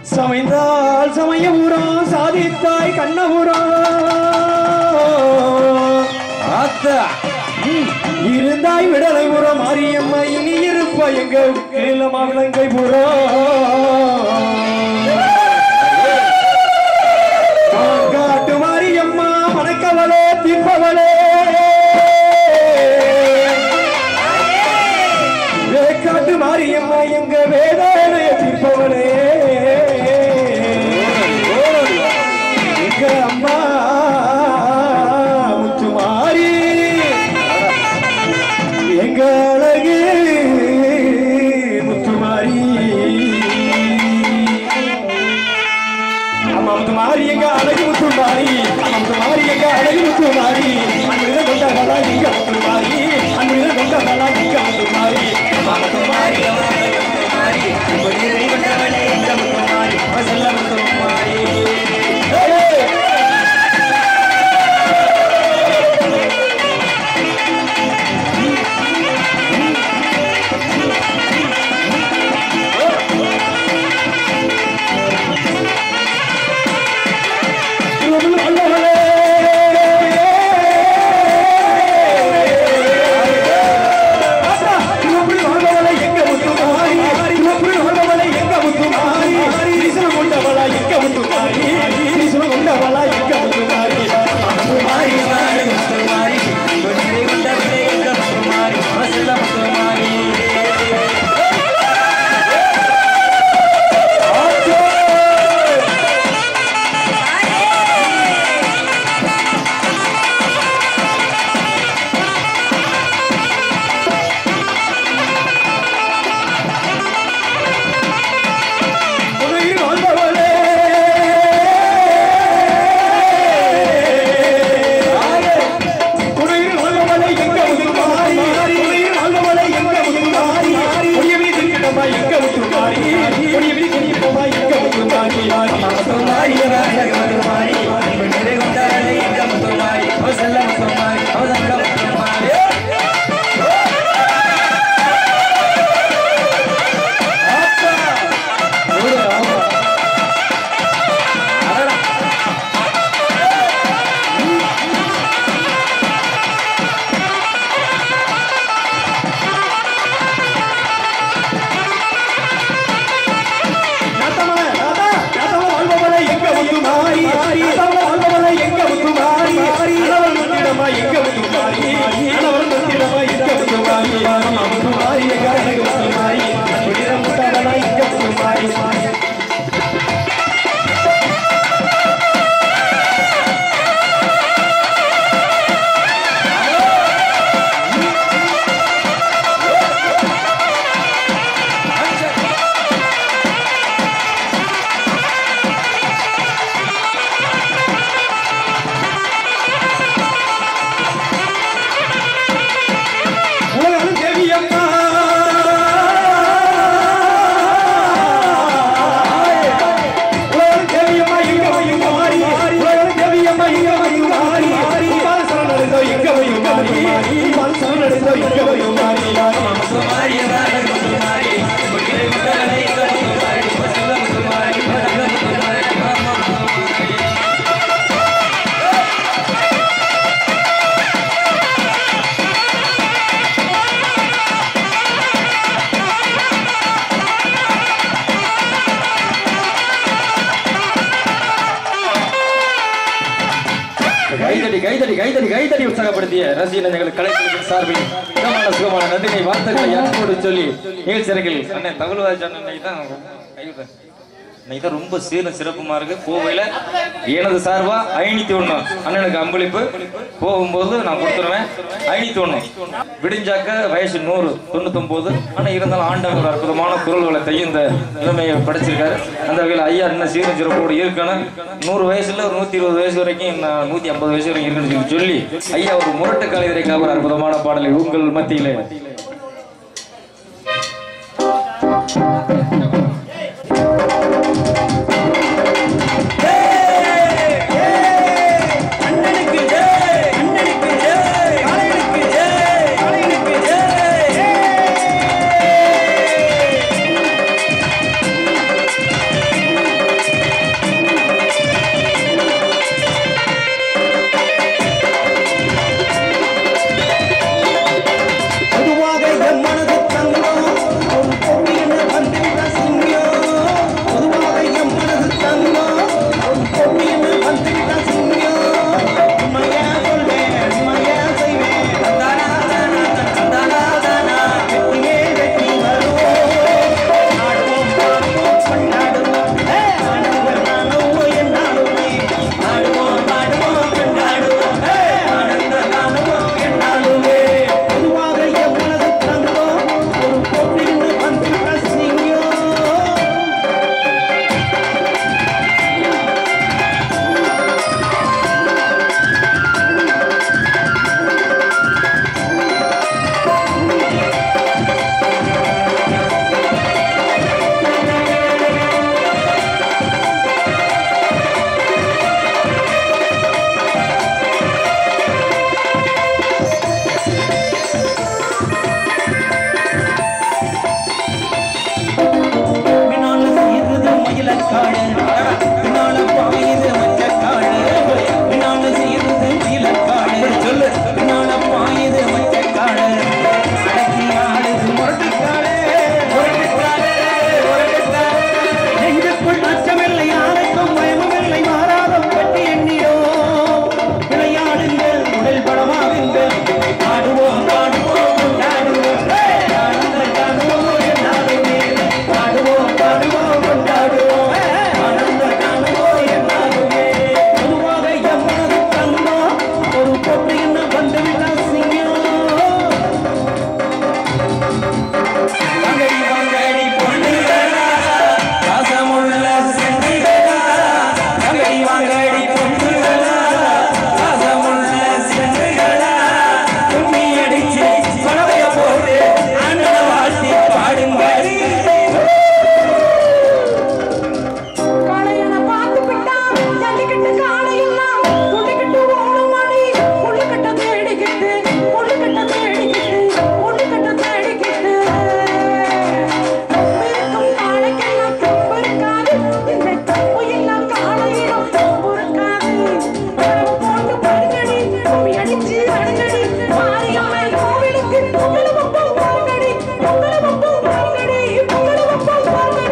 சமைந்தால் சமயபுரம் சாதித்தாய் கண்ணபுரம் ஆத்தா ம், இருந்தாய் விடலைபுரம் மாரியம்மா இனி இருப்ப எங்க கீழமா விலங்கை காட்டு மாரியம்மா மணக்கவளே தீர்ப்பவளே காட்டு மாரியம்மா எங்க வேதனைய தீர்ப்பவளே எங்க அம்மா முத்துமாரி எங்க அழகு முத்துமாரி அம்மா முத்துமாரி எங்க அழகு முத்துமாரி அம்மா முத்துமாரி எங்க அழகு முத்துமாரி அன்புடன் கொண்டவளா எங்க முத்துமாரி அன்புடன் கொண்டவளா எங்க முத்துமாரி அம்மா முத்துமாரி ஏய்! திருவள்ளுவர் வல்லவரே. ஆத்தா, திருவள்ளுவர் வல்லவரே, எங்க முத்துமாரி. திருவள்ளுவர் வல்லவரே, எங்க முத்துமாரி. ஈசனம் கொண்டவளா, எங்க முத்துமாரி. ஈசனம் கொண்டவளா, எங்க முத்துமாரி. முத்துமாரி, வாழ முத்துமாரி. ஆத்தா. உலகில் வாழ்பவளே. உலகில் வாழ்பவளே, எங்க முத்துமாரி. உலகில் வாழ்பவளே, எங்க முத்துமாரி. கொடியவி திருக்கிடமா, எங்க முத்துமாரி. கொடியவி திருக்கிடமா, எங்க முத்துமாரி. முத்துமாரி, ராஜக முத்துமாரி. ஆத்தா. ஓடு, ஆமா. நாத்தமலை, நாத்தா, நாத்தமலை வாழ்பவளே, எங்க முத்துமாரி. நாத்தமலை வாழ்பவளே, எங்க முத்துமாரி. கணவன் முத்திடமா, எங்க முத்துமாரி. கணவன் முத்திடமா, எங்க முத்துமாரி. அம்மா முத்துமாரி, எங்க அழகு முத்துமாரி. புனிதம் முத்தவளா, எங்க முத்துமாரி. உலகம் தேவியம்மா உலகம் தேவியம்மா எங்க வையும் மாறி உலகம் தேவியம்மா எங்க வையும் மாறி பால் சரணடைந்தோ எங்க வையும் மாறி பால் சரணடைந்தோ எங்க வையும் மாறி கைதடி கைதடி கைதடி கைதடி உற்சாகப்படுத்திய ரசிகர்கள் கலைஞர்கள் சார்பில் சுகமான சுகமான நன்றினை வார்த்தைகளை அன்போடு சொல்லி நிகழ்ச்சி அரங்கில் அண்ணன் தகவல்வாஜ் அண்ணன் தான் கைவிடுறேன் இன்னைக்கு தான் ரொம்ப சீரும் சிறப்புமா இருக்கு கோவையில எனது சார்பா ஐநூத்தி ஒண்ணு அண்ணனுக்கு அன்பளிப்பு போகும்போது நான் கொடுத்துருவேன் ஐநூத்தி ஒண்ணு விடிஞ்சாக்க வயசு நூறு தொண்ணூத்தொன்பது ஆனா இருந்தாலும் ஆண்டவர் ஒரு அற்புதமான குரல் வளத்தையும் இந்த நிலைமையை படைச்சிருக்காரு அந்த வகையில் ஐயா இன்னும் சீரும் சிறப்போடு இருக்கணும் நூறு வயசுல ஒரு நூத்தி இருபது வயசு வரைக்கும் நான் நூத்தி ஐம்பது வயசு வரைக்கும் இருக்குன்னு சொல்லி சொல்லி ஐயா ஒரு முரட்டு கலைவரைக்காக ஒரு அற்புதமான பாடலை உங்கள் மத்தியிலே அண்ணனுக்கு ஜெய் அண்ணனுக்கு ஜெய் காளையனுக்கு ஜெய் காளையனுக்கு ஜெய் மொட்டைக்காடு பின்னால பாயுது மச்சக்காடு பின்னால செய்யுது நீலக்காடு சொல்லு பின்னால பாயுது மச்சக்காடு அடக்கி ஆடுது முரட்டுக்காடு முரட்டுக்காடு முரட்டுக்காடு நெஞ்சுக்குள் அச்சமில்லை யாருக்கும் பயமுமில்லை மாறாதம் கட்டி எண்ணிடோ விளையாடுங்கள் உடல் படமாகுங்கள் ஆடுவோம் பாடுவோம் கொண்டாடுவோம் ஆனந்த காணுவோம் என்னாலுமே ஆடுவோம் பாடுவோம் கொண்டாடுவோம் ஆனந்த காணுவோம் என்னாலுமே பொதுவாக எம்மனது தந்தோம் ஒரு பொட்டு என்ன வந்துவிட்டால் சிங்கம் வாங்கடி வாங்கடி பொண்ணுகளா ராசமுள்ள சென்றுகளா வாங்கடி வாங்கடி பொண்ணுகளா ராசமுள்ள சென்றுகளா கும்மி அடிச்சு கொலவைய போட்டு ஆண்டவ வாழ்த்தி பாடுங்கள் காளையன பார்த்து விட்டா ஜல்லிக்கட்டு காளையெல்லாம் துள்ளிக்கிட்டு ஓடும் அடி புள்ளிக்கட்ட தேடிக்கிட்டு புள்ளிக்கட்ட தேடிக்கிட்டு புள்ளிக்கட்ட தேடிக்கிட்டு இருக்கும் காளைக்கெல்லாம் தப்பு இருக்காது இந்த தப்பு எல்லாம் காளையிடம் தப்பு இருக்காது உறவு போட்டு படுங்கடி கும்மி அடிச்சு அடங்கடி மாரியம்மன் கோவிலுக்கு பொங்கலுமப்பம் வாங்கடி பொங்கலுமப்பம் வாங்கடி பொங்கலுமப்பம் வாங்கடி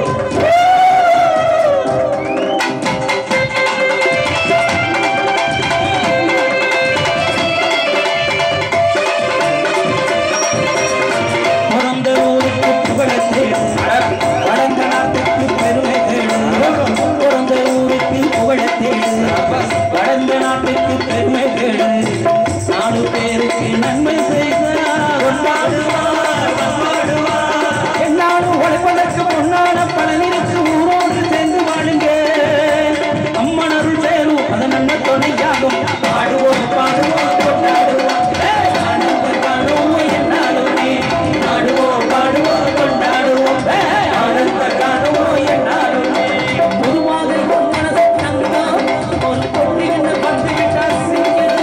பிறந்த ஊருக்கு புகழை தேடு வளர்ந்த நாட்டுக்கு பெருமை தேடு பிறந்த ஊருக்கு புகழை தேடு வளர்ந்த நாட்டுக்கு பெருமை தேடு நாலு பேருக்கு நன்மை செய்தார் கொண்டாடுவார் கொண்டாடுவார் என்னாலும் உழைப்பதற்கு பொன்னான பலனிற்கு ஊரோடு சேர்ந்து வாழுங்க அம்மன் அருள் சேரும் அதன் நன்ன துணையாகும் பாடுவோம் பாடுவோம் கொண்டாடுவோம் ஏய், ஆனந்த காணுவோம் என்னாலுமே ஆடுவோம் பாடுவோம் கொண்டாடுவோம் ஏய், ஆனந்த காணுவோம் என்னாலுமே பொதுவாக உன் மனசு தங்கம் ஒரு பொண்ணு என்ன வந்து விட்டா சிங்கம்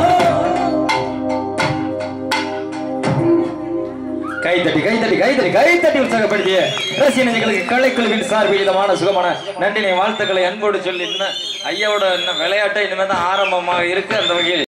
கைத்தட்டி கைத்தட்டி கைத்தட்டி கைத்தட்டி உற்சாகப்படுத்திய ரசிகர்களுக்கு கலைக்குழுவின் சார்பில் இதமான சுகமான நன்றினை வாழ்த்துக்களை அன்போடு சொல்லி இன்னும் ஐயாவோட இன்னும் விளையாட்டை இனிமேல் தான் ஆரம்பமாக இருக்கு அந்த வகையில்